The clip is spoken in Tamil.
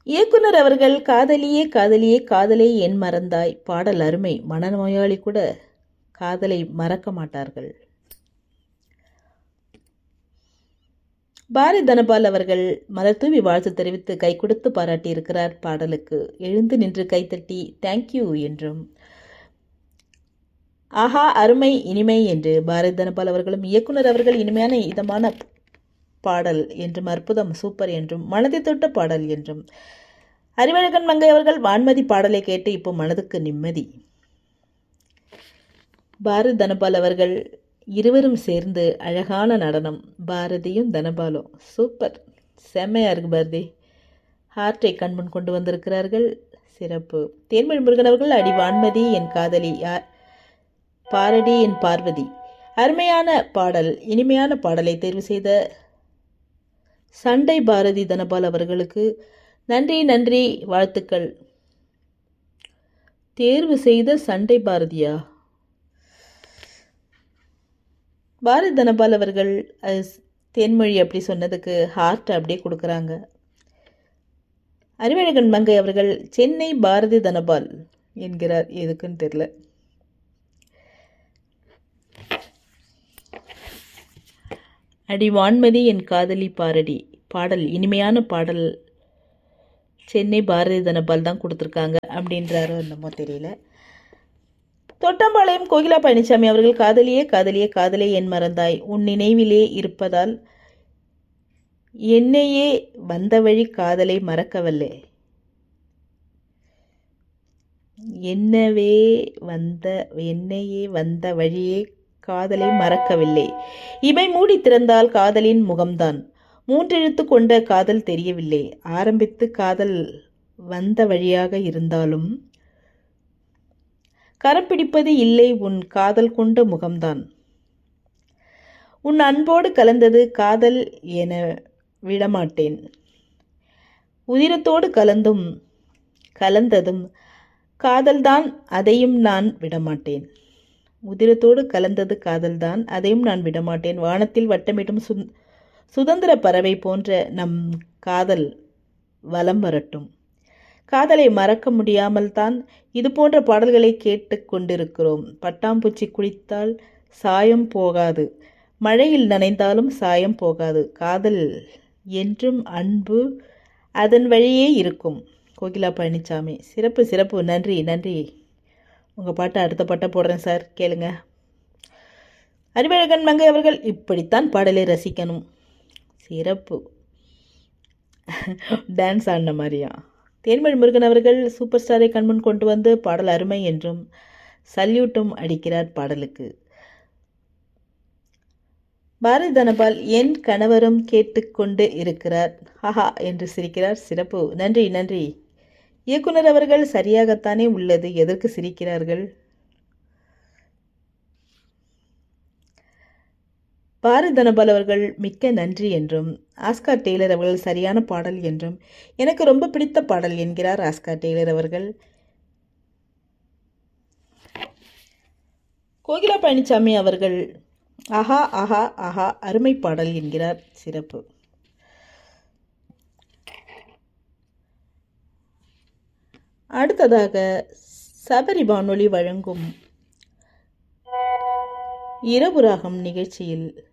இயக்குனர் அவர்கள் காதலியே காதலியே காதலே என் மறந்தாய் பாடல் அருமை மனநோயாளி கூட காதலை மறக்க மாட்டார்கள் பாரதி தனபால் அவர்கள் மலர் தூவி வாழ்த்து தெரிவித்து கை கொடுத்து பாராட்டியிருக்கிறார் பாடலுக்கு எழுந்து நின்று கைத்தட்டி தேங்க்யூ என்றும் ஆஹா அருமை இனிமை என்று பாரதி தனபால் அவர்களும் இயக்குனர் அவர்கள் இனிமையான இதமான பாடல் என்றும் அற்புதம் சூப்பர் என்றும் மனதை தொட்ட பாடல் என்றும் அறிவழகன் மங்கை அவர்கள் வான்மதி பாடலை கேட்டு இப்போ மனதுக்கு நிம்மதி பாரதி தனபால் அவர்கள் இருவரும் சேர்ந்து அழகான நடனம் பாரதியும் தனபாலும் சூப்பர் செம்மையா இருக்கு பாரதி ஹார்ட்டை கண்முன் கொண்டு வந்திருக்கிறார்கள் சிறப்பு தேன்மொழி முருகன் அவர்கள் அடி வான்மதி என் காதலி யார் பாரடி என் பார்வதி அருமையான பாடல் இனிமையான பாடலை தேர்வு செய்த சண்டை பாரதி தனபால் அவர்களுக்கு நன்றி நன்றி வாழ்த்துக்கள் தேர்வு செய்த சண்டை பாரதியா பாரதி தனபால் அவர்கள் அது தேன்மொழி அப்படி சொன்னதுக்கு ஹார்ட் அப்படியே கொடுக்குறாங்க அறிவழகன் மங்கை அவர்கள் சென்னை பாரதி தனபால் என்கிறார் எதுக்குன்னு தெரியல அடி வான்மதி என் காதலி பாரடி பாடல் இனிமையான பாடல் சென்னை பாரதி தனபால் தான் கொடுத்துருக்காங்க அப்படின்றாரோ என்னமோ தெரியல தொட்டம்பாளையம் கோகிலா பழனிசாமி அவர்கள் காதலியே காதலியே காதலே என் மறந்தாய் உன் நினைவிலே இருப்பதால் என்னையே வந்த வழி காதலை மறக்கவல்லே என்னவே வந்த என்னையே வந்த வழியே காதலை மறக்கவில்லை இமை மூடி திறந்தால் காதலின் முகம்தான் மூன்றெழுத்து கொண்ட காதல் தெரியவில்லை ஆரம்பித்து காதல் வந்த வழியாக இருந்தாலும் கரம் பிடிப்பது இல்லை உன் காதல் கொண்ட முகம்தான் உன் அன்போடு கலந்தது காதல் என விடமாட்டேன் உதிரத்தோடு கலந்தும் கலந்ததும் காதல்தான் அதையும் நான் விடமாட்டேன் உதிரத்தோடு கலந்தது காதல்தான் அதையும் நான் விடமாட்டேன் வானத்தில் வட்டமிடும் சு சுதந்திர பறவை போன்ற நம் காதல் வலம் வரட்டும் காதலை மறக்க முடியாமல் தான் இது போன்ற பாடல்களை கேட்டு கொண்டிருக்கிறோம் பட்டாம்பூச்சி குளித்தால் சாயம் போகாது மழையில் நனைந்தாலும் சாயம் போகாது காதல் என்றும் அன்பு அதன் வழியே இருக்கும் கோகிலா பழனிசாமி சிறப்பு சிறப்பு நன்றி நன்றி உங்கள் பாட்டை அடுத்த பாட்டை போடுறேன் சார் கேளுங்க அறிவழகன் மங்கை அவர்கள் இப்படித்தான் பாடலை ரசிக்கணும் சிறப்பு டான்ஸ் ஆடின மாதிரியா தேன்மொழி முருகன் அவர்கள் சூப்பர் ஸ்டாரை கண்முன் கொண்டு வந்து பாடல் அருமை என்றும் சல்யூட்டும் அடிக்கிறார் பாடலுக்கு பாரதி தனபால் என் கணவரும் கேட்டுக்கொண்டு இருக்கிறார் ஹஹா என்று சிரிக்கிறார் சிறப்பு நன்றி நன்றி இயக்குனர் அவர்கள் சரியாகத்தானே உள்ளது எதற்கு சிரிக்கிறார்கள் பாரதி தனபால் அவர்கள் மிக்க நன்றி என்றும் ஆஸ்கார் டெய்லர் அவர்கள் சரியான பாடல் என்றும் எனக்கு ரொம்ப பிடித்த பாடல் என்கிறார் ஆஸ்கார் டெய்லர் அவர்கள் கோகிலா பழனிசாமி அவர்கள் ஆஹா ஆஹா ஆஹா அருமை பாடல் என்கிறார் சிறப்பு அடுத்ததாக சபரி வானொலி வழங்கும் இரவு ராகம் நிகழ்ச்சியில்